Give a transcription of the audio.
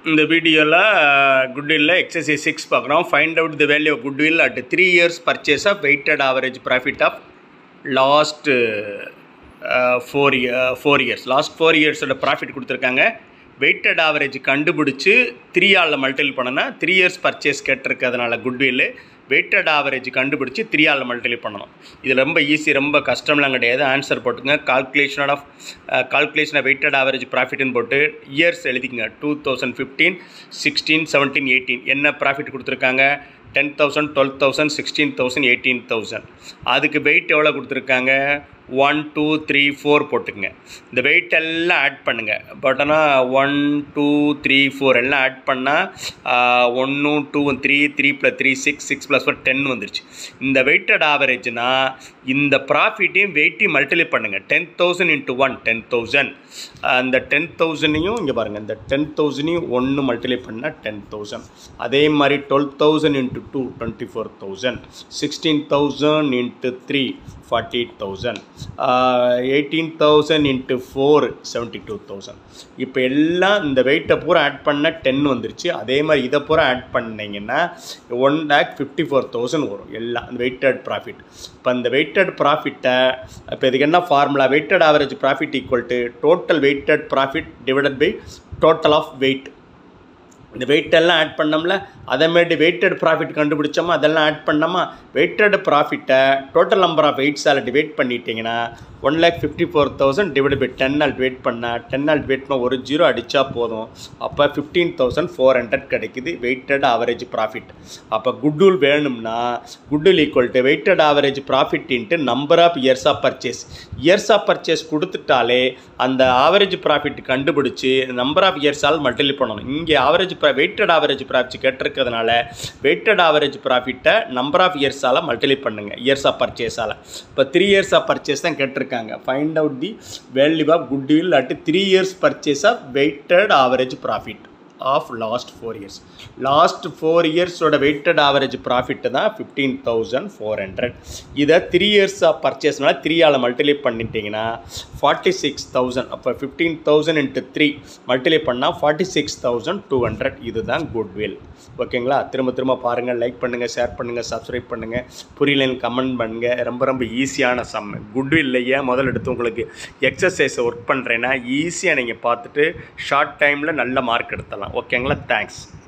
இந்த வீடியோவில் goodwill exercise six பார்க்குறோம் find out the value of goodwill at three years purchase of weighted average profit of last four year four years last four இயர்ஸோட profit கொடுத்துருக்காங்க weighted average கண்டுபிடிச்சி three ஆளில் multiple பண்ணனா three years purchase கேட்டிருக்கிறதுனால goodwill weighted average கண்டுபிடிச்சி three ஆளில் multiple பண்ணணும் இது ரொம்ப ஈஸி ரொம்ப கஷ்டம்லாம் கிடையாது ஆன்சர் போட்டுங்க calculation of calculation of weighted average ப்ராஃபிட்னு போட்டு இயர்ஸ் எழுதிக்கங்க two thousand fifteen sixteen seventeen eighteen என்ன ப்ராஃபிட் கொடுத்துருக்காங்க ten thousand twelve thousand sixteen thousand eighteen thousand அதுக்கு வெயிட் எவ்வளோ கொடுத்துருக்காங்க ஒன் டூ த்ரீ ஃபோர் போட்டுக்குங்க இந்த வெயிட் எல்லாம் ஆட் பண்ணுங்கள் பட்டனா ஒன் டூ த்ரீ ஃபோர் எல்லாம் ஆட் பண்ணால் ஒன்று two three three plus three six six plus four ten வந்துருச்சு இந்த வெயிட்டட் ஆவரேஜ்னா இந்த ப்ராஃபிட்டையும் வெயிட்டையும் மல்டிப்ளை பண்ணுங்கள் ten thousand into one ten thousand அந்த டென் தௌசண்டையும் இங்கே பாருங்கள் இந்த டென் தௌசண்டையும் ஒன்று மல்டிப்ளை பண்ணால் டென் தௌசண்ட் அதே மாதிரி twelve thousand into two twenty four thousand sixteen thousand into three forty eight thousand eighteen thousand into four seventy two thousand இப்போ எல்லாம் இந்த வெயிட்டை பூரா ஆட் பண்ணால் டென் வந்துருச்சு அதே மாதிரி இதை பூரா ஆட் பண்ணிங்கன்னா one lakh fifty four thousand வரும் எல்லாம் அந்த வெயிட்டட் ப்ராஃபிட் இப்போ அந்த வெயிட்டட் ப்ராஃபிட்டை இப்போ இதுக்கு என்ன formula weighted average profit equal to total weighted profit divided by total of weight இந்த வெயிட்டெல்லாம் ஆட் பண்ணோம்ல அதேமாரி வெயிட்டட் ப்ராஃபிட் கண்டுபிடிச்சோமா அதெல்லாம் ஆட் பண்ணோமா வெயிட்டட் ப்ராஃபிட்டை டோட்டல் நம்பர் ஆஃப் வெயிட்ஸால் டிவைட் பண்ணிட்டீங்கன்னா one lakh fifty four thousand divide by ten ஆல் டிவைட் பண்ணால் டென் ஆல் டிவைட் பண்ண ஒரு ஜீரோ அடித்தா போதும் அப்போ ஃபிஃப்டீன் தௌசண்ட் ஃபோர் ஹண்ட்ரட் கிடைக்குது வெயிட்டட் ஆவரேஜ் ப்ராஃபிட் அப்போ குட்வில் வேணும்னா goodwill equal to weighted average profit into number of years of purchase years of purchase கொடுத்துட்டாலே அந்த ஆவரேஜ் ப்ராஃபிட் கண்டுபிடிச்சி நம்பர் ஆஃப் இயர்ஸால் மல்டிப்ளை பண்ணணும் இங்கே ஆவரேஜ் வெயிட்டட் ஆவரேஜ் ப்ராஃபிட் கேட்டிருக்கிறதுனால வெயிட்டட் ஆவரேஜ் ப்ராஃபிட்டை நம்பர் ஆஃப் இயர்ஸால் மல்டிப்ளை பண்ணுங்கள் இயர்ஸ் ஆஃப் பர்ச்சேஸால் இப்போ த்ரீ இயர்ஸ் ஆஃப் பர்ச்சேஸ் தான் கேட்டிருக்காங்க find out the value of goodwill at three years purchase of weighted average profit of last four years last four இயர்ஸோட weighted average profit தான் fifteen thousand four hundred இதை three years of பர்ச்சேஸ்னால three ஆல் multiply பண்ணிட்டீங்கன்னா forty six thousand அப்போ fifteen thousand into three multiply பண்ணால் forty six thousand two hundred இதுதான் goodwill ஓகேங்களா திரும்ப திரும்ப பாருங்கள் லைக் பண்ணுங்கள் ஷேர் பண்ணுங்கள் சப்ஸ்கிரைப் பண்ணுங்கள் புரியலன்னு கமெண்ட் பண்ணுங்கள் ரொம்ப ரொம்ப ஈஸியான சம் குட்வில்லையே முதல் எடுத்து உங்களுக்கு எக்ஸசைஸை ஒர்க் பண்ணுறேன்னா ஈஸியாக நீங்கள் பார்த்துட்டு ஷார்ட் டைமில் நல்ல மார்க் எடுத்தலாம் ஓகேங்களா தேங்க்ஸ்